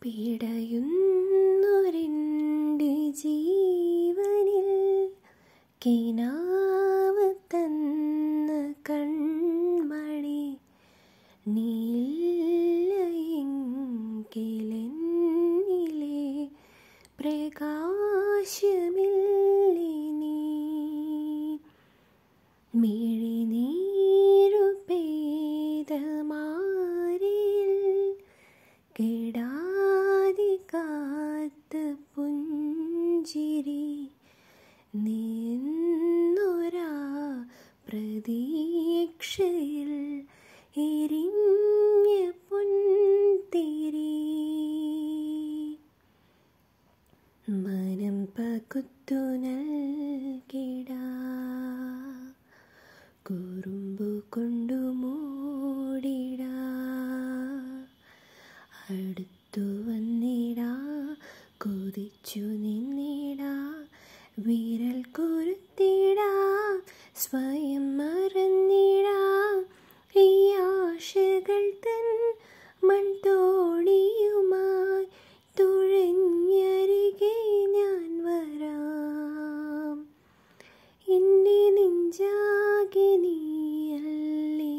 പിടയുന്നൊരെൻ്റെ ജീവനിൽ കിനാവ് തന്ന കൺമണി നീലയെങ്കിലെന്നിലെ പ്രകാശമില്ലിനി മിഴിനീരു പെയ്ത മാറിൽ കെടാതി കാത്ത് പുഞ്ചിരി നിന്നൊരാ പ്രതീക്ഷയിൽ എരിഞ്ഞ പൊൻതിരി മനം പകുത്തു നൽകിട കുറുമ്പു കൊണ്ടു മൂടിട അടുത്തു വന്നിടാ കൊതിച്ചു നിന്നിടാ വിരൽ കുരുത്തിടാ സ്വയം മറന്നിടാ ഈ ആശകൾ തൻ മൺതോണിയുമായി തുഴഞ്ഞരികെ ഞാൻ വരാം എൻ്റെ നെഞ്ചാകെ നീയല്ലേ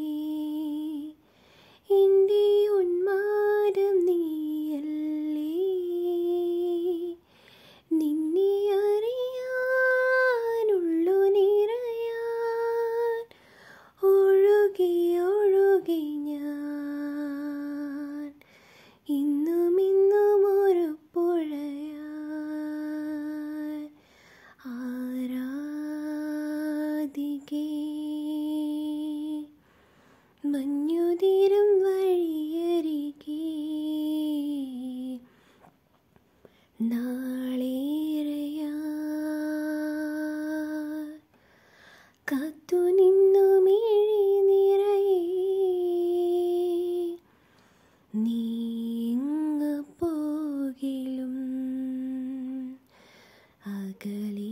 എൻ്റെ ഉന്മാദം നീയല്ലേ നിന്നെ അറിയാനുള്ളു നിറയാൻ ഒഴുകി ഒഴുകി ഞാൻ ഇന്നും ഇന്നും ഒരു പുഴയാൻ ആരാധികേ മഞ്ഞുതിരും വഴിയരികെ നാളേറെയാ കാത്തു നിന്നു മിഴി നിറയെ നീങ്ങ പോകിലും അകലെ